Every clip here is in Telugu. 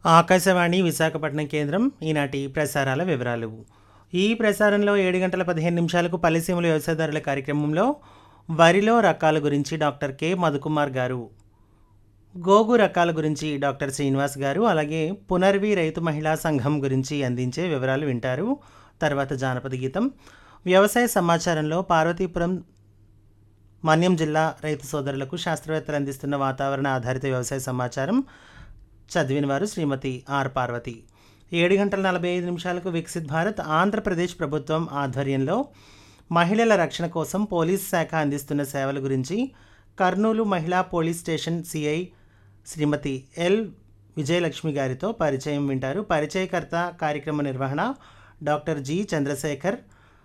ఆకాశవాణి విశాఖపట్నం కేంద్రం ఈనాటి ప్రసారాల వివరాలు ఈ ప్రసారంలో ఏడు గంటల పదిహేను నిమిషాలకు పల్లెసీమల వ్యవసాయదారుల కార్యక్రమంలో వరిలో రకాల గురించి డాక్టర్ కె మధుకుమార్ గారు గోగు రకాల గురించి డాక్టర్ శ్రీనివాస్ గారు అలాగే పునర్వి రైతు మహిళా సంఘం గురించి అందించే వివరాలు వింటారు తర్వాత జానపద గీతం వ్యవసాయ సమాచారంలో పార్వతీపురం మన్యం జిల్లా రైతు సోదరులకు శాస్త్రవేత్తలు అందిస్తున్న వాతావరణ ఆధారిత వ్యవసాయ సమాచారం చదివిన వారు శ్రీమతి ఆర్ పార్వతి ఏడు గంటల నలభై ఐదు నిమిషాలకు వికసిత్ భారత్ ఆంధ్రప్రదేశ్ ప్రభుత్వం ఆధ్వర్యంలో మహిళల రక్షణ కోసం పోలీస్ శాఖ అందిస్తున్న సేవల గురించి కర్నూలు మహిళా police station CI Shrimati L Vijayalakshmi గారితో పరిచయం వింటారు పరిచయకర్త కార్యక్రమ నిర్వహణ డాక్టర్ జి చంద్రశేఖర్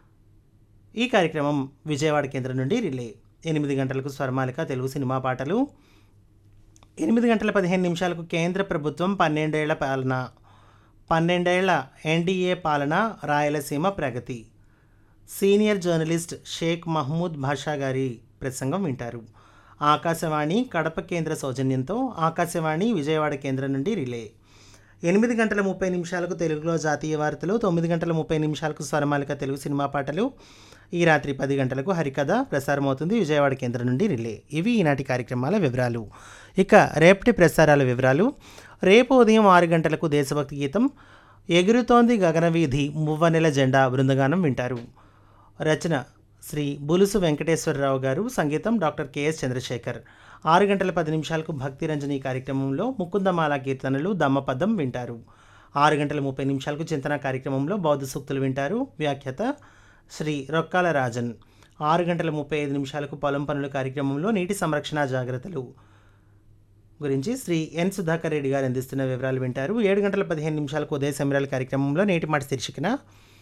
ఈ కార్యక్రమం విజయవాడ కేంద్రం నుండి రిలే ఎనిమిది గంటలకు స్వర్మాలిక తెలుగు సినిమా పాటలు ఎనిమిది గంటల పదిహేను నిమిషాలకు కేంద్ర ప్రభుత్వం పన్నెండేళ్ల పాలన పన్నెండేళ్ల ఎన్డీఏ పాలన రాయలసీమ ప్రగతి సీనియర్ జర్నలిస్ట్ షేక్ మహమూద్ భాషా గారి ప్రసంగం వింటారు ఆకాశవాణి కడప కేంద్ర సౌజన్యంతో ఆకాశవాణి విజయవాడ కేంద్రం నుండి రిలే ఎనిమిది గంటల ముప్పై నిమిషాలకు తెలుగులో జాతీయ వార్తలు తొమ్మిది గంటల ముప్పై నిమిషాలకు స్వరమాలిక తెలుగు సినిమా పాటలు ఈ రాత్రి పది గంటలకు హరికథ ప్రసారమవుతుంది విజయవాడ కేంద్రం నుండి రిలే ఇవి ఈనాటి కార్యక్రమాల వివరాలు ఇక రేపటి ప్రసారాల వివరాలు రేపు ఉదయం ఆరు గంటలకు దేశభక్తి గీతం ఎగురుతోంది గగనవీధి మువ్వనెల జెండా బృందగానం వింటారు రచన శ్రీ బులుసు వెంకటేశ్వరరావు గారు సంగీతం డాక్టర్ కెఎస్ చంద్రశేఖర్ ఆరు గంటల పది నిమిషాలకు భక్తి రంజని కార్యక్రమంలో ముకుందమాల కీర్తనలు దమ్మపదం వింటారు ఆరు గంటల ముప్పై నిమిషాలకు చింతన కార్యక్రమంలో బౌద్ధ సూక్తులు వింటారు వ్యాఖ్యత శ్రీ రొక్కాల రాజన్ ఆరు గంటల ముప్పై ఐదు నిమిషాలకు పొలం పనుల కార్యక్రమంలో నీటి సంరక్షణ జాగ్రత్తలు గురించి శ్రీ ఎన్ సుధాకర్ రెడ్డి గారు అందిస్తున్న వివరాలు వింటారు ఏడు గంటల పదిహేను నిమిషాలకు ఉదయ సమరాల కార్యక్రమంలో నేటి మాట శీర్షికన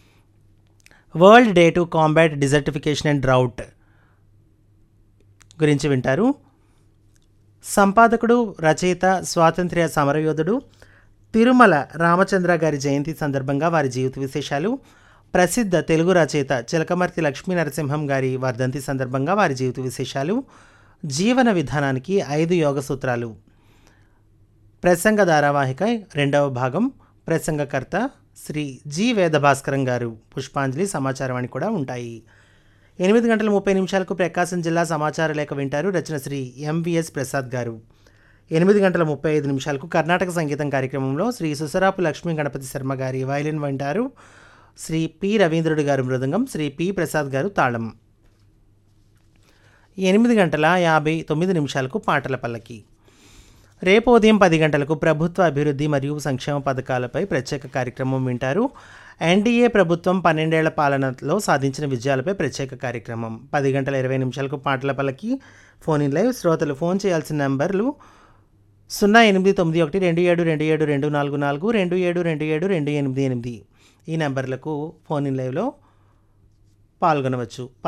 world day to combat desertification and drought గురించి వింటారు సంపాదకుడు రచయిత స్వాతంత్ర్య సమరయోధుడు తిరుమల రామచంద్ర గారి జయంతి సందర్భంగా వారి జీవిత విశేషాలు ప్రసిద్ధ తెలుగు రచయిత చిలకమర్తి లక్ష్మీ నరసింహం గారి వర్ధంతి సందర్భంగా వారి జీవిత విశేషాలు జీవన విధానానికి ఐదు యోగ సూత్రాలు ప్రసంగ ధారావాహిక రెండవ భాగం ప్రసంగకర్త శ్రీ జి వేదభాస్కరం గారు పుష్పాంజలి సమాచారం అని కూడా ఉంటాయి ఎనిమిది గంటల ముప్పై నిమిషాలకు ప్రకాశం జిల్లా సమాచార లేఖ వింటారు రచన శ్రీ ఎంవిఎస్ ప్రసాద్ గారు ఎనిమిది గంటల ముప్పై ఐదు నిమిషాలకు కర్ణాటక సంగీతం కార్యక్రమంలో శ్రీ సుసరాపు లక్ష్మీ గణపతి శర్మ గారి వైలిన్ వింటారు శ్రీ పి రవీంద్రుడు గారు మృదంగం శ్రీ పి ప్రసాద్ గారు తాళం ఎనిమిది గంటల యాభై తొమ్మిది నిమిషాలకు పాటల పల్లకి రేపు ఉదయం పది గంటలకు ప్రభుత్వ అభివృద్ధి మరియు సంక్షేమ పథకాలపై ప్రత్యేక కార్యక్రమం వింటారు ఎన్డీఏ ప్రభుత్వం పన్నెండేళ్ల పాలనలో సాధించిన విజయాలపై ప్రత్యేక కార్యక్రమం పది గంటల ఇరవై నిమిషాలకు పాటల పల్లకి ఫోన్ ఇన్ లైవ్ శ్రోతలు ఫోన్ చేయాల్సిన నెంబర్లు సున్నా ఎనిమిది తొమ్మిది ఒకటి రెండు ఏడు రెండు ఏడు రెండు నాలుగు నాలుగు రెండు ఏడు రెండు ఏడు రెండు ఎనిమిది ఎనిమిది ఈ నెంబర్లకు ఫోన్ ఇన్ లైవ్లో పాల్గొనవచ్చు